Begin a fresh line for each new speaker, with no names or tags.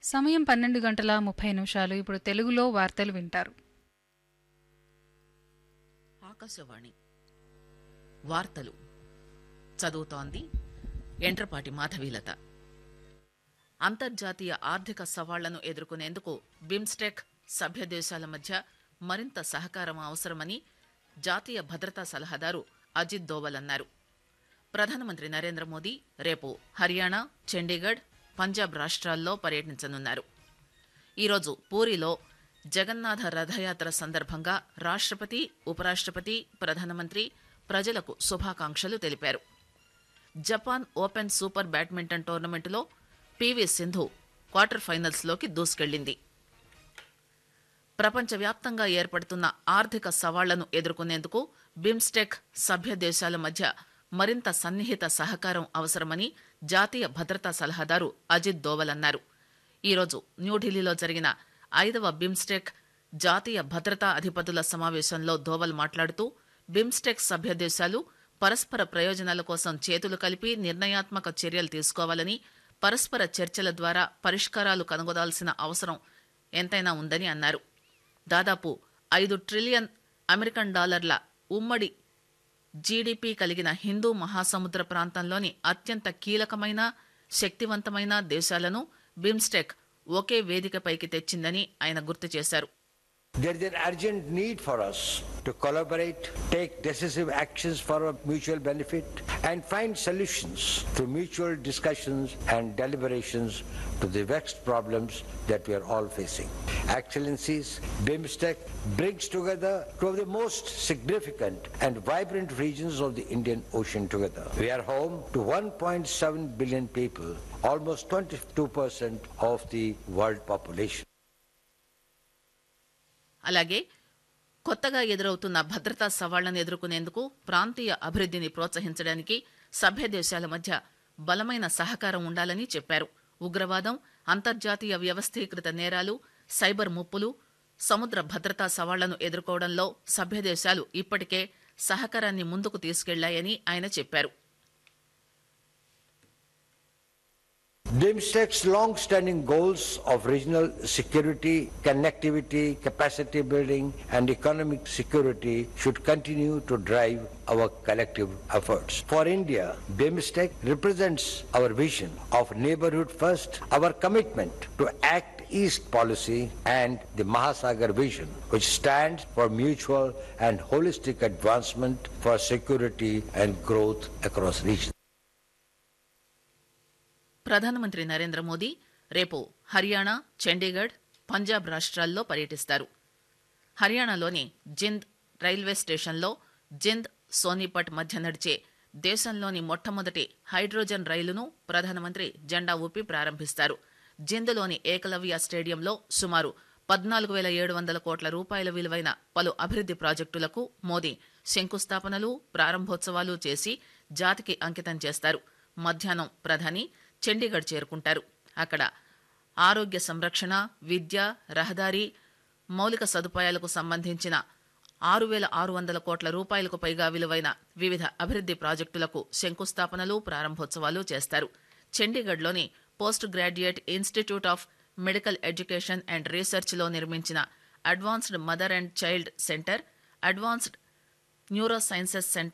సమయం పన్నెండు గంటల ముప్పై నిమిషాలు ఇప్పుడు తెలుగులో వార్తలు వింటారు
ఆకాశవాణి వార్తలు చదువుతోంది ఎంట్రపాటి మాధవీలత అంతర్జాతీయ ఆర్థిక సవాళ్లను ఎదుర్కొనేందుకు బిమ్స్టెక్ సభ్య దేశాల మధ్య మరింత సహకారం అవసరమని జాతీయ భద్రతా సలహాదారు అజిత్ దోవల్ అన్నారు ప్రధానమంత్రి నరేంద్ర మోదీ రేపు హర్యానా చండీగఢ్ పంజాబ్ రాష్ట్రాల్లో పర్యటించనున్నారు ఈరోజు పూరిలో జగన్నాథ రథయాత్ర సందర్భంగా రాష్ట్రపతి ఉపరాష్ట్రపతి ప్రధానమంత్రి ప్రజలకు శుభాకాంక్షలు తెలిపారు జపాన్ ఓపెన్ సూపర్ బ్యాడ్మింటన్ టోర్నమెంటులో పీవీ సింధు క్వార్టర్ ఫైనల్స్లోకి దూసుకెళ్లింది ప్రపంచవ్యాప్తంగా ఏర్పడుతున్న ఆర్థిక సవాళ్లను ఎదుర్కొనేందుకు బిమ్స్టెక్ సభ్య దేశాల మధ్య మరింత సన్నిహిత సహకారం అవసరమని జాతీయ భద్రతా సలహాదారు అజిత్ దోవల్ అన్నారు ఈరోజు న్యూఢిల్లీలో జరిగిన ఐదవ బిమ్స్టెక్ జాతీయ భద్రతా అధిపతుల సమావేశంలో దోవల్ మాట్లాడుతూ బిమ్స్టెక్ సభ్య దేశాలు పరస్పర ప్రయోజనాల కోసం చేతులు కలిపి నిర్ణయాత్మక చర్యలు తీసుకోవాలని పరస్పర చర్చల ద్వారా పరిష్కారాలు కనుగొనాల్సిన అవసరం ఎంతైనా ఉందని అన్నారు దాదాపు ఐదు ట్రిలియన్ అమెరికన్ డాలర్ల ఉమ్మడి జీడీపీ కలిగిన హిందూ మహాసముద్ర ప్రాంతంలోని అత్యంత కీలకమైన శక్తివంతమైన దేశాలను బిమ్స్టెక్ ఒకే వేదికపైకి తెచ్చిందని ఆయన గుర్తు చేశారు
There is an urgent need for us to collaborate, take decisive actions for our mutual benefit, and find solutions through mutual discussions and deliberations to the vexed problems that we are all facing. Excellencies, BIMSTEC brings together two of the most significant and vibrant regions of the Indian Ocean together. We are home to 1.7 billion people, almost 22% of the world population.
అలాగే కొత్తగా ఎదురవుతున్న భద్రతా సవాళ్లను ఎదుర్కొనేందుకు ప్రాంతీయ అభివృద్ధిని ప్రోత్సహించడానికి సభ్య దేశాల మధ్య బలమైన సహకారం ఉండాలని చెప్పారు ఉగ్రవాదం అంతర్జాతీయ వ్యవస్థీకృత నేరాలు సైబర్ ముప్పులు సముద్ర భద్రతా సవాళ్లను ఎదుర్కోవడంలో సభ్య దేశాలు ఇప్పటికే సహకారాన్ని ముందుకు తీసుకెళ్లాయని ఆయన చెప్పారు
BIMSTEC's long-standing goals of regional security, connectivity, capacity building, and economic security should continue to drive our collective efforts. For India, BIMSTEC represents our vision of neighborhood first, our commitment to act East policy, and the Mahasagar vision, which stands for mutual and holistic advancement for security and growth across regions.
ప్రధానమంత్రి నరేంద్ర మోదీ రేపు హర్యానా చండీగఢ్ పంజాబ్ రాష్ట్రాల్లో పర్యటిస్తారు హర్యానాలోని Jind railway స్టేషన్లో జింద్ సోనీపట్ మధ్య నడిచే దేశంలోని మొట్టమొదటి హైడ్రోజన్ రైలును ప్రధానమంత్రి జెండా ఊపి ప్రారంభిస్తారు జింద్లోని ఏకలవ్య స్టేడియంలో సుమారు పద్నాలుగు వేల ఏడు వందల కోట్ల రూపాయల విలువైన పలు అభివృద్ది ప్రాజెక్టులకు మోదీ శంకుస్థాపనలు ప్రారంభోత్సవాలు చేసి జాతికి అంకితం చేస్తారు మధ్యాహ్నం ప్రధాని చండీగఢ్ చేరుకుంటారు అక్కడ ఆరోగ్య సంరక్షణ విద్య రహదారి మౌలిక సదుపాయాలకు సంబంధించిన ఆరు వేల ఆరు వందల కోట్ల రూపాయలకు పైగా విలువైన వివిధ అభివృద్ది ప్రాజెక్టులకు శంకుస్థాపనలు ప్రారంభోత్సవాలు చేస్తారు చండీగఢ్లోని post graduate institute of medical education and రీసెర్చ్లో నిర్మించిన advanced mother and child centre advanced neuro sciences centre